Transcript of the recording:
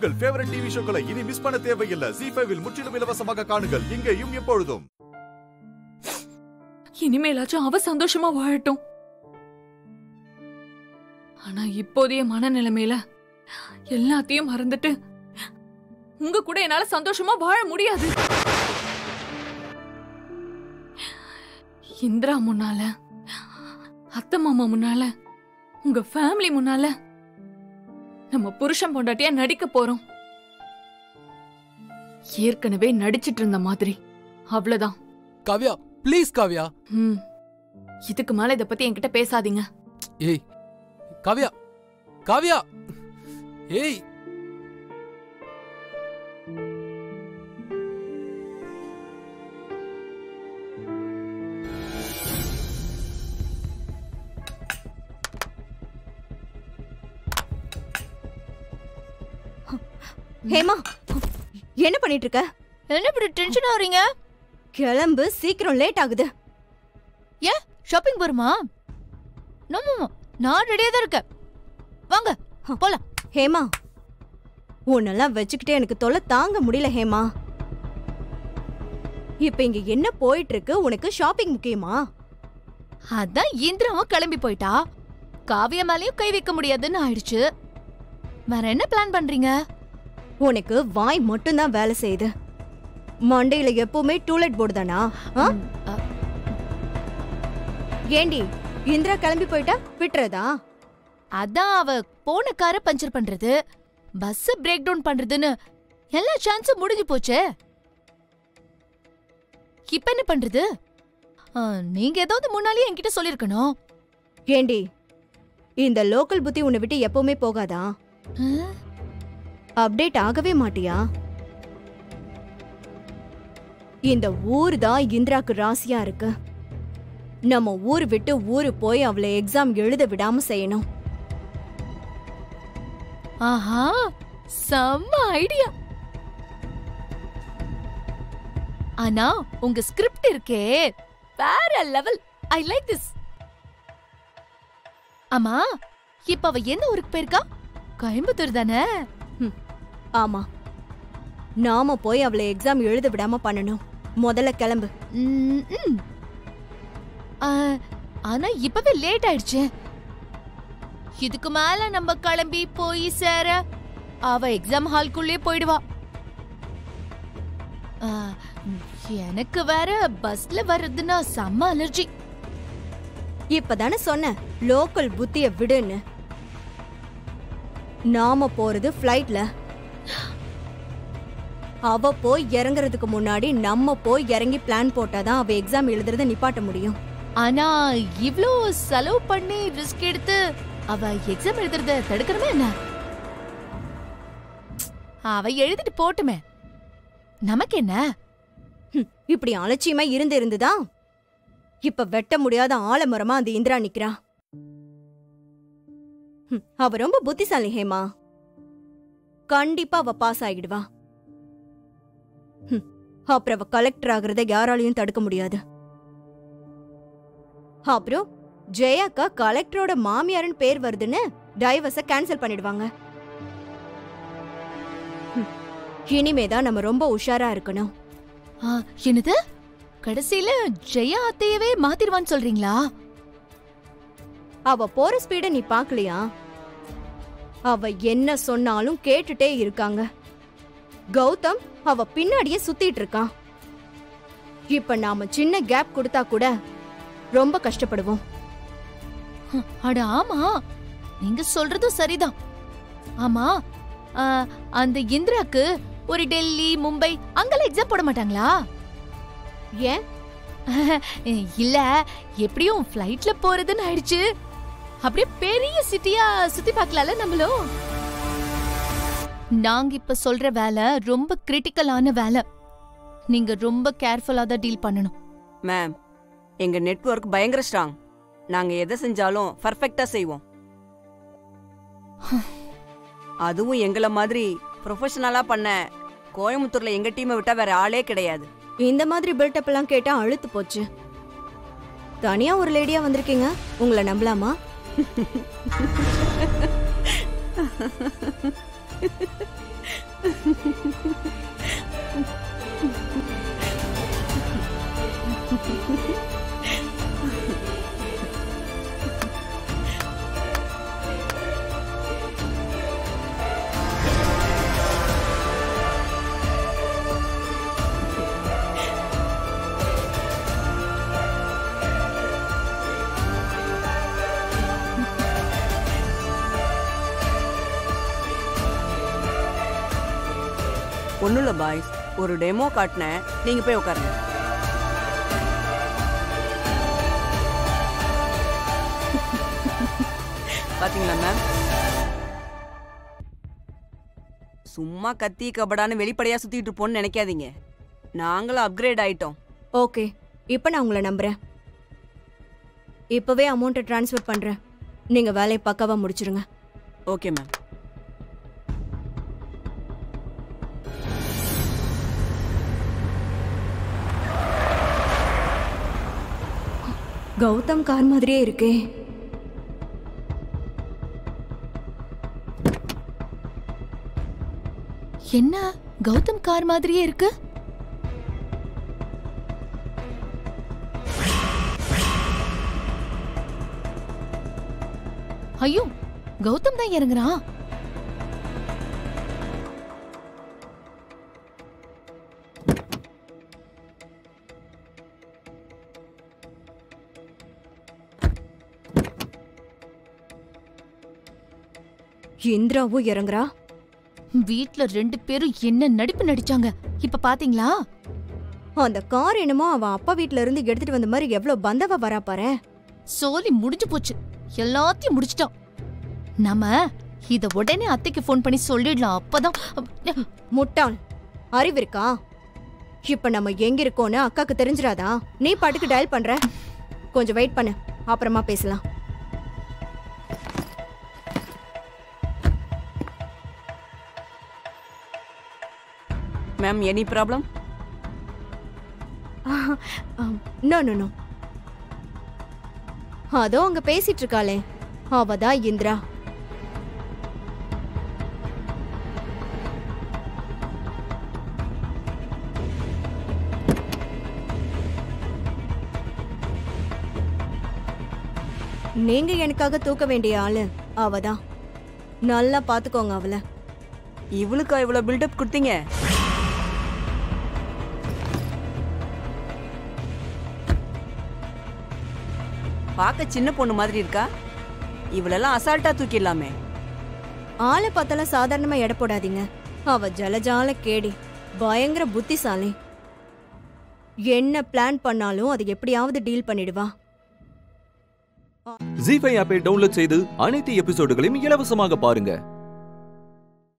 உங்கள் favourite TV ஷோக்களை இனி miss பண்ண தேவையில்லை ஜி ஃபைவில் முற்றிலும் இலவசமாக காணுங்கள் இங்கேயும் எப்பொழுதும் இனிமேலாச்சும் அவ சந்தோஷமா வாழட்டும் ஆனா இப்போதைய மனநிலைமையில எல்லாத்தையும் மறந்துட்டு உங்க கூட என்னால சந்தோஷமா வாழ முடியாது இந்திரா முன்னால அத்தை மாமா முன்னால உங்க ஃபேமிலி முன்னால நம்ம புருஷன் பொண்டாட்டியா நடிக்க போறோம் ஏற்கனவே நடிச்சிட்டு இருந்த மாதிரி அவ்வளவுதான் காவ்யா ப்ளீஸ் காவ்யா ம் இதுக்கு மேல இத பத்தி என்கிட்ட பேசாதீங்க ஏய் காவ்யா காவ்யா ஏய் ஹேமா என்ன பண்ணிட்டு இருக்க என்ன இப்படி டென்ஷன் ஆகுறீங்க கிளம்பு சீக்கிரம் லேட் ஆகுது ஏன் ஷாப்பிங் போறோமா நம்ம நான் ரெடியா தான் இருக்கேன் வாங்க போலாம் ஹேமா உன்னெல்லாம் வச்சுக்கிட்டே எனக்கு தொல்லை தாங்க முடியல ஹேமா இப்ப இங்க என்ன போயிட்டு இருக்கு உனக்கு ஷாப்பிங் முக்கியமா அதான் இந்திராவும் கிளம்பி போயிட்டா காவிய மேலயும் கை வைக்க முடியாதுன்னு ஆயிடுச்சு வேற என்ன பிளான் பண்றீங்க உனக்கு வாய் மட்டும்தான் வேலை செய்யுது மண்டையில எப்பவுமே டூலெட் போர்டு தானா ஆ? ம், அ, ஏண்டி இந்திரா கிளம்பி போயிட்டா விட்டுறதா அதான் அவ போன காரை பஞ்சர் பண்றது பஸ் பிரேக் டவுன் பண்றதுன்னு எல்லா சான்ஸும் முடிஞ்சு போச்சே இப்ப என்ன பண்றது ஆ, நீங்க ஏதாவது முன்னாலேயே என்கிட்ட சொல்லிருக்கணும் ஏண்டி இந்த லோக்கல் புத்தி உன்னை விட்டு எப்பவுமே போகாதா அப்டேட் ஆகவே மாட்டியா இந்த ஊர் தான் இந்திராக்கு ராசியா இருக்கு நம்ம ஊர் விட்டு ஊரு போய் அவளை எக்ஸாம் எழுத விடாம செய்யணும் ஆஹா செம்ம ஐடியா ஆனா உங்க ஸ்கிரிப்ட் இருக்கே வேற லெவல் ஐ லைக் திஸ் ஆமா இப்ப அவ என்ன ஊருக்கு போயிருக்கா கோயம்புத்தூர் தானே ஆமா நாம போய் அவளை எக்ஸாம் எழுத விடாம பண்ணணும் முதல்ல கிளம்பு ம், ம். ஆ, ஆனா இப்பவே லேட் ஆயிடுச்சு இதுக்கு மேல நம்ம கிளம்பி போய் சேர அவ எக்ஸாம் ஹால்குள்ளே போயிடுவா ஆ, எனக்கு வேற பஸ்ல வர்றதுன்னா செம்ம அலர்ஜி இப்பதானே சொன்னேன் லோக்கல் புத்திய விடுன்னு நாம போறது ஃப்ளைட்ல அவ போய் இறங்குறதுக்கு முன்னாடி நம்ம போய் இறங்கி பிளான் போட்டாதான் அவ எக்ஸாம் எழுதுறத நிப்பாட்ட முடியும் ஆனா இவ்ளோ செலவு பண்ணி ரிஸ்க் எடுத்து அவ எக்ஸாம் எழுதுறத தடுக்கணுமே என்ன அவ எழுதிட்டு போட்டுமே நமக்கு என்ன ஹம், இப்படி அலட்சியமா இருந்து இருந்துதா இப்ப வெட்ட முடியாத ஆலமரமா அந்த இந்திரா நிக்கிறா ஹம், அவ ரொம்ப புத்திசாலி ஹேமா கண்டிப்பா அவ பாஸ் ஆகிடுவா ஹம், அப்புறம் அவ கலெக்டர் ஆகுறத யாராலையும் தடுக்க முடியாது அப்புறம் ஜெயாக்கா கலெக்டரோட மாமியாருன்னு பேர் வருதுன்னு டைவர்ஸ கேன்சல் பண்ணிடுவாங்க ஹம், இனிமேதான் நம்ம ரொம்ப உஷாரா இருக்கணும் ஆ, என்னது கடைசியில ஜெயா அத்தையவே மாத்திருவான்னு சொல்றீங்களா அவ போற ஸ்பீட நீ பாக்கலையா அவ என்ன சொன்னாலும் கேட்டுட்டே இருக்காங்க கௌதம் அவ பின்னாடியே சுத்திட்டு இருக்கான் இப்ப நாம சின்ன கேப் கொடுத்தா கூட ரொம்ப கஷ்டப்படுவோம் ஹம், அட ஆமா நீங்க சொல்றதும் சரிதான் ஆமா ஆ, அந்த இந்திராக்கு ஒரு டெல்லி மும்பை அங்கெல்லாம் எக்ஸாம் போட மாட்டாங்களா ஏன் இல்ல எப்படியும் ஃப்ளைட்ல போறதுன்னு ஆயிடுச்சு அப்படியே பெரிய சிட்டியா சுத்தி பார்க்கலாம்ல நம்மளும் நாங்க இப்ப சொல்ற வேலை ரொம்ப கிரிட்டிக்கலான வேலை நீங்க ரொம்ப கேர்ஃபுல்லா தான் டீல் பண்ணணும் மேம் எங்க நெட்வொர்க் பயங்கர ஸ்ட்ராங் நாங்க எதை செஞ்சாலும் பர்ஃபெக்ட்டா செய்வோம் அதுவும் எங்கள மாதிரி ப்ரொஃபஷனலா பண்ண கோயம்புத்தூர்ல எங்க டீமை விட்டா வேற ஆளே கிடையாது இந்த மாதிரி பில்டப் எல்லாம் கேட்டா அழுத்து போச்சு தனியா ஒரு லேடியா வந்திருக்கீங்க உங்களை நம்பலாமா ஒன்றும் இல்லை பாய்ஸ் ஒரு டெமோ காட்டினேன் நீங்க போய் உட்காருங்க பாத்தீங்களா மேம் சும்மா கத்தி கபடான்னு வெளிப்படையா சுத்திட்டு இருப்போம்னு நினைக்காதீங்க நாங்களும் அப்கிரேட் ஆயிட்டோம் ஓகே இப்போ நான் உங்களை நம்புறேன் இப்போவே அமௌண்ட்டை ட்ரான்ஸ்ஃபர் பண்ணுறேன் நீங்கள் வேலையை பக்காவாக முடிச்சிருங்க ஓகே மேம் கௌதம் கார் மாதிரியே இருக்கே என்ன கௌதம் கார் மாதிரியே இருக்கு ஐயோ கௌதம் தான் இறங்குறான் இந்திராவும் இறங்குறா வீட்ல ரெண்டு பேரும் என்ன நடிப்பு நடிச்சாங்க இப்ப பாத்தீங்களா அந்த கார் என்னமோ அவன் அப்பா வீட்ல இருந்து எடுத்துட்டு வந்த மாதிரி எவ்வளவு பந்தவா வரா பாரு சோலி முடிஞ்சு போச்சு எல்லாத்தையும் முடிச்சிட்டான் நாம இத உடனே அத்தைக்கு ஃபோன் பண்ணி சொல்லிடலாம் அப்பதான் முட்டாள் அறிவு இருக்கா இப்ப நம்ம எங்க இருக்கோம்னு அக்காக்கு தெரிஞ்சிராதா நீ பாட்டுக்கு டயல் பண்ற கொஞ்சம் வெயிட் பண்ணு அப்புறமா பேசலாம் ma'am any problem no no no அதோ அங்க பேசிட்டு இருக்காளே அவதான் இந்திரா நீங்க எனக்காக தூக்க வேண்டிய ஆளு அவதான் நல்லா பாத்துக்கோங்க அவளை இவளுக்கா இவ்வளவு பில்டப் கொடுத்தீங்க பார்க்க சின்ன பொண்ணு மாதிரி இருக்கா இவளெல்லாம் அசால்ட்டா தூக்கிடலாமே ஆளை பார்த்தாலும் சாதாரணமா எடை போடாதீங்க அவ ஜலஜால கேடி பயங்கர புத்திசாலி என்ன பிளான் பண்ணாலும் அதை எப்படியாவது டீல் பண்ணிடுவா ஜி ஃபைவ் ஆப்பை டவுன்லோட் செய்து அனைத்து எபிசோடுகளையும் இலவசமாக பாருங்க